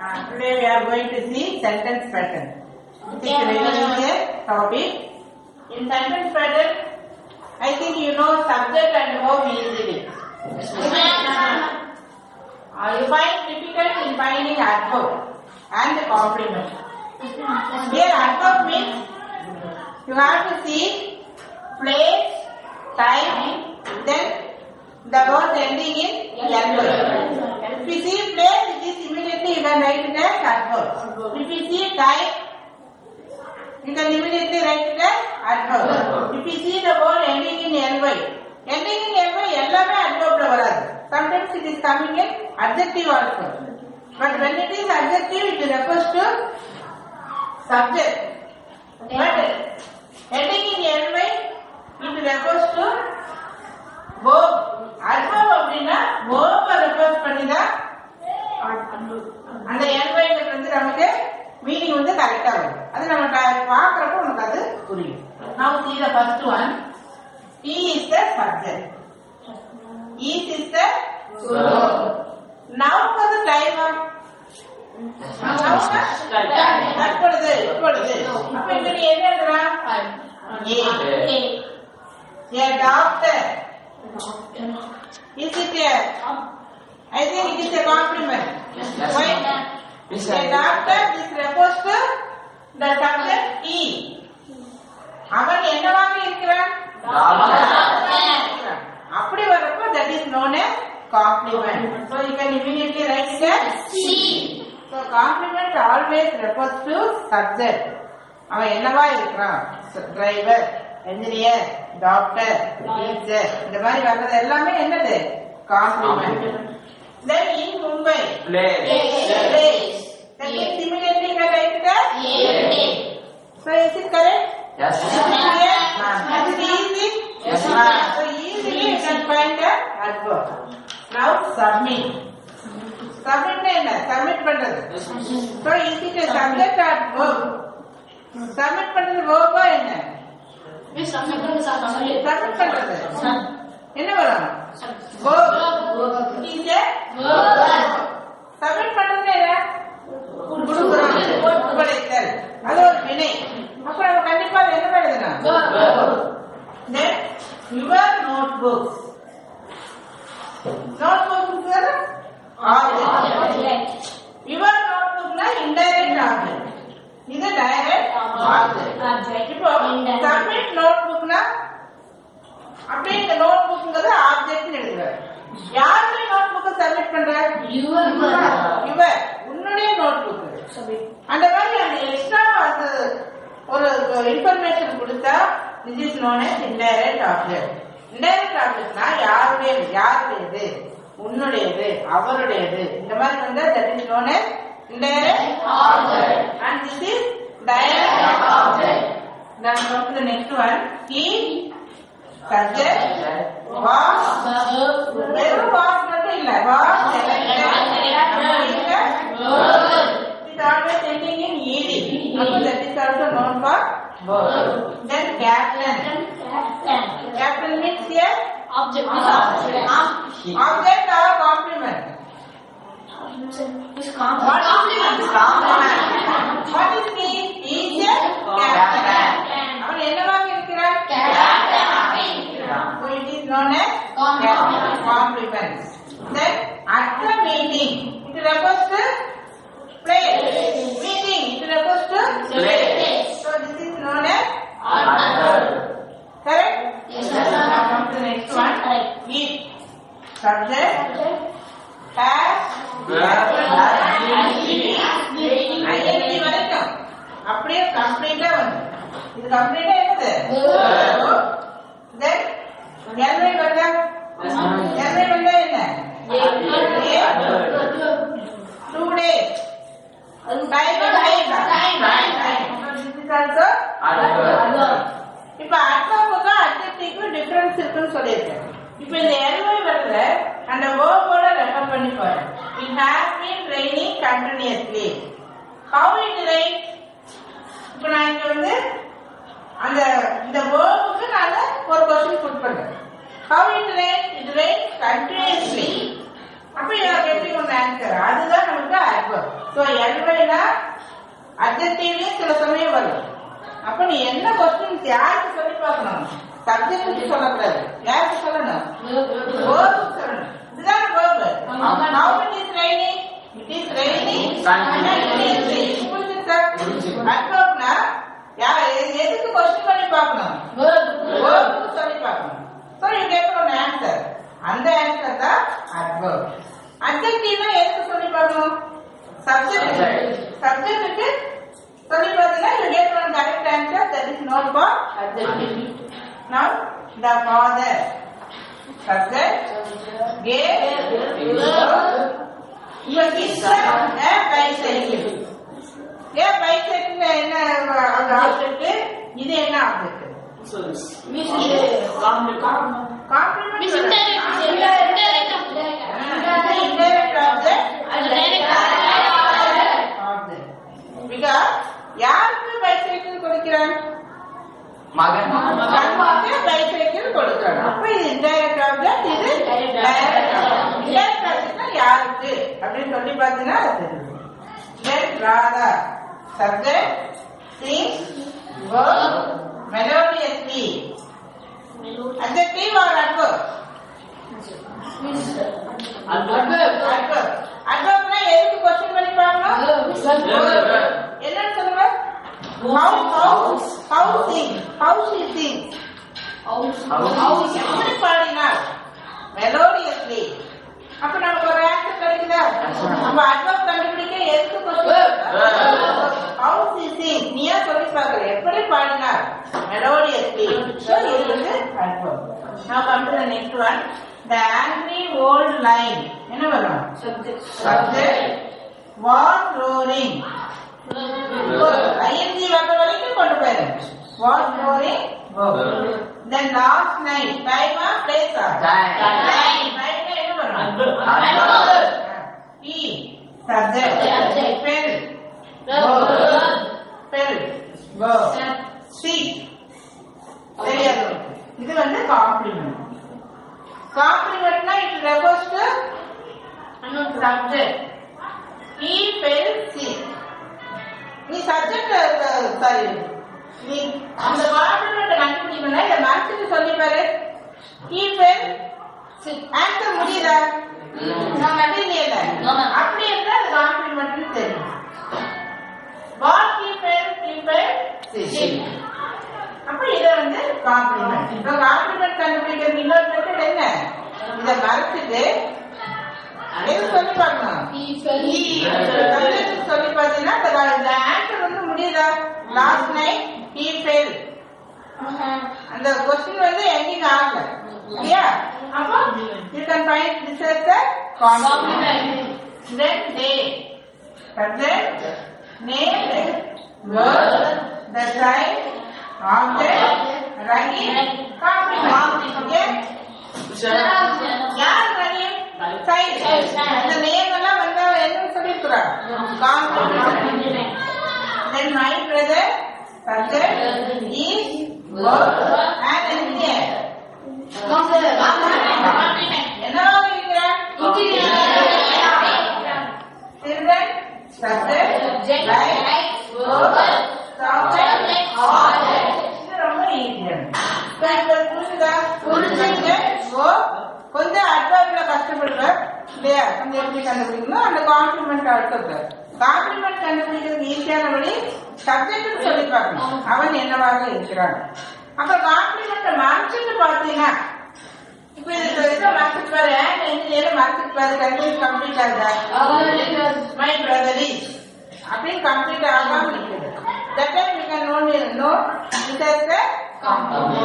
Uh, today we are going to see sentence pattern. It is a very easy topic. In sentence pattern, I think you know subject and verb easily. Uh, you find difficult in finding adverb and complement. Here adverb means you have to see place, time, then the word ending in ly. If you see place, it is immediately you can write it as adverb. If you see time, you can immediately write it as adverb. If you see the word ending in ly, ending in ly எல்லாமே adverbல வராது. Sometimes it is coming in adjective also. But when it is adjective, it refers to subject. But ending in ly, it refers to verb. adverb அப்படின்னா verb refer பண்ணி தான் அந்த எல்வைங்கிறது வந்து நமக்கு meaning வந்து கரெக்டா வரும் அது நம்ம பா- பார்க்கறப்போ நமக்கு அது புரியும் now see the first one he is the subject is is the now for the time of now தற்பொழுது இப்பொழுது அப்ப இங்க நீ என்ன எழுதுறான் A. A doctor is it a I think it is a compliment why A doctor is refers to the subject he. அவன் என்னவாக இருக்கிறான் அப்படி வரப்போ that is known as compliment. So you can immediately write it as So compliment always refers to subject. அவன் என்னவா இருக்கிறான் driver engineer doctor teacher இந்த மாதிரி வர்றது எல்லாமே என்னது complement then in Mumbai place. That means immediately you can write it as So is it correct? Yes. Clear? Is it easy? Yes. Ah, So easily you can find the adverb. Now submit. Submit என்ன? Submit பண்றது. So is it a subject or verb? Submit பண்றது verb ஆ என்ன? Submit பண்றது. என்ன வரும்? Verb. Is a submit பண்றது என்ன? கொடுக்குறோம். ஒப்படைத்தல். அது ஒரு வினை. அப்ப நம்ம கண்டிப்பா அதை என்ன எழுதணும்? Then your notebooks. Notebooks is object. Your notebookல indirect object. இது direct object. இப்போ submit notebookனா அப்படியே இந்த நோட்புக்ங்கிறது ஆப்ஜெக்ட் எழுதுறாரு யாருடைய நோட்புக்கை சப்மிட் பண்றாரு இவர் உன்னுடைய நோட்புக் அந்த மாதிரி அந்த எக்ஸ்ட்ரா அது ஒரு இன்ஃபர்மேஷன் கொடுத்தா this is known as indirect object indirect objectனா யாருடைய யாருடையது உன்னுடையது அவருடையது இந்த மாதிரி வந்தா that is known as indirect object and this is direct object then come to the next one he subject was வெறும் was மட்டும் இல்ல was it always ending in ed அப்போ that is also known for verb then captain captain means here object or complement what is complement what is he he is a captain அவன் என்னவாக இருக்கிறார் so it is known as complement then at the meeting it refers to place meeting it refers to Place. so this is known as correct now come to the next one it subject has ஐஎன்டி வரைக்கும் அப்படியே கம்ப்ளீட்டா வந்து இது கம்ப்ளீட்டா என்னது தென் எல்லை வருதா எல்லை வந்தா என்ன two days time time also இப்ப அட்வாப்புக்கும் அட்ஜெக்டிவ்க்கும் டிஃபரன்ஸ் இருக்குன்னு சொல்லியிருக்கேன் இப்ப இந்த எல்வை வருதுல அந்த வேர்போட ரெஃபர் பண்ணி பாரு it has been raining continuously how it rain இப்ப நான் இங்க வந்து அந்த இந்த வேர்புக்கு நான் ஒரு கொஸ்டின் புட் பண்றேன் how it rain it rain continuously அப்ப you are getting one answer அதுதான் நமக்கு adverb so எல்வைனா அட்ஜெக்டிவ்லயும் சில சமயம் வரும் அப்ப நீ என்ன கொஸ்டின் யாருக்கு சொல்லி பார்க்கணும் சப்ஜெக்ட்டுக்கு சொல்லக்கூடாது யாருக்கு சொல்லணும் வேர்புக்கு சொல்லணும் இதுதான் verb how it is raining it is raining it is raining புரிஞ்சுதா adverbனா யார் எது- எதுக்கு கொஸ்டின் பண்ணி பார்க்கணும் வேர்புக்கு சொல்லி பார்க்கணும் so you get one answer அந்த ஆன்சர் தான் adverb adjectiveனா எதுக்கு சொல்லி பார்க்கணும் சப்ஜெக்ட் சப்ஜெக்ட்டுக்கு சொல்லி பார்த்தீங்கன்னா you get one correct answer that is known for adjective now the father subject gave your sister a bicycle ஏன் bicycle என்ன அந்த ஆப்ஜெக்ட் இது என்ன object complement indirect object object because யாருக்கு பைசைக்கிள் கொடுக்கிறான் கண்ணுக்கு பைசைக்கிள் கொடுக்கிறான் அப்ப இது இன்டைரக்ட் ஆப்ஜெக்ட் இது டைரக்ட் ஆப்ஜெக்ட் இன்டைரக்ட் ஆப்ஜெக்ட்னா யாருக்கு அப்படின்னு சொல்லி பார்த்தீங்கன்னா அது தெரியும் let Radha subject sing verb melodiously adjective or adverb adverb adverbனா எதுக்கு கொஸ்டின் பண்ணி பார்க்கணும் என்னன்னு சொல்லுங்க how how how sing how she sing எப்படி பாடினார் மெலோடியஸ்லி அப்ப நமக்கு ஒரு ஆன்சர் கிடைக்குதா நம்ம அட்வர்ப் கண்டுபிடிக்க எதுக்கு கொஸ்டின் how she sing நீயா சொல்லி பார்க்கற எப்படி பாடினார் மெலோடியஸ்லி so இது வந்து adverb now come to the next one the angry old lion என்ன வரும் subject was roaring ஐஎன்ஜி வந்த வரைக்கும் கொண்டு போயிரு what roaring then last night time ஆ place ஆ Time. time time என்ன வரும் he subject Subject. fell verb fell verb seek தெரியாது இது வந்து காம்ப்ளிமெண்ட் காம்ப்ளிமெண்ட்னா it refers to subject he fell sick நீ சப்ஜெக்ட் சாரி நீ அந்த காம்ப்ளிமெண்ட் கண்டுபிடிக்கணும்னா இதை மறைச்சிட்டு சொல்லி பாரு he fell sick ஆன்சர் முடியுதா நான் கண்டினியல ஆமா. அப்படி இருந்தா அது காம்ப்ளிமெண்ட்னு தெரியும் what he fell he fell sick அப்ப இத வந்து காம்ப்ளிமெண்ட் இப்ப காம்ப்ளிமெண்ட் கண்டுபிடிக்கிறது இன்னொரு மெத்தட் என்ன இத மறைச்சிட்டு எது சொல்லி பார்க்கணும் Subject சொல்லி பார்த்தீங்கன்னா இந்த- இந்த ஆன்சர் வந்து முடியுதா லாஸ்ட் நைட் he fell அந்த கொஸ்டின் வந்து எண்டிங் ஆகல இல்லையா அப்போ you can find this as a complement then day subject name verb the time object writing compliment okay யார் ரஹீம் சைட் அந்த நேம் எல்லாம் வந்தா என்ன சொல்லிருக்கிறார் complement then my brother subject is verb and engineer என்னவா இருக்கிறார் children subject like verb subject object இது ரொம்ப ஈஸியான இப்ப இந்த புரிஞ்சுதா புரிஞ்சுங்க கொஞ்சம் அட்வான்ஸ்ல கஷ்டப்படுவேன் இல்லையா கொஞ்சம் எப்படி கண்டுபிடிக்கணும் அந்த காம்ப்ளிமெண்ட் அடுத்தது காம்ப்ளிமெண்ட் கண்டுபிடிக்கிறது ஈஸியான வழி சப்ஜெக்ட் சொல்லி பார்க்கணும் அவன் என்னவாக இருக்கிறான் அப்புறம் காம்ப்ளிமெண்ட் மறைச்சிட்டு பார்த்தீங்கன்னா இப்ப இது இதை மறைச்சிட்டு பாரு இன்ஜினியர் மறைச்சிட்டு பாரு கண்டிப்பாக கம்ப்ளீட் ஆகுதா மை பிரதர் இஸ் அப்படின்னு கம்ப்ளீட் ஆகாம இருக்குது that time you can known know it as a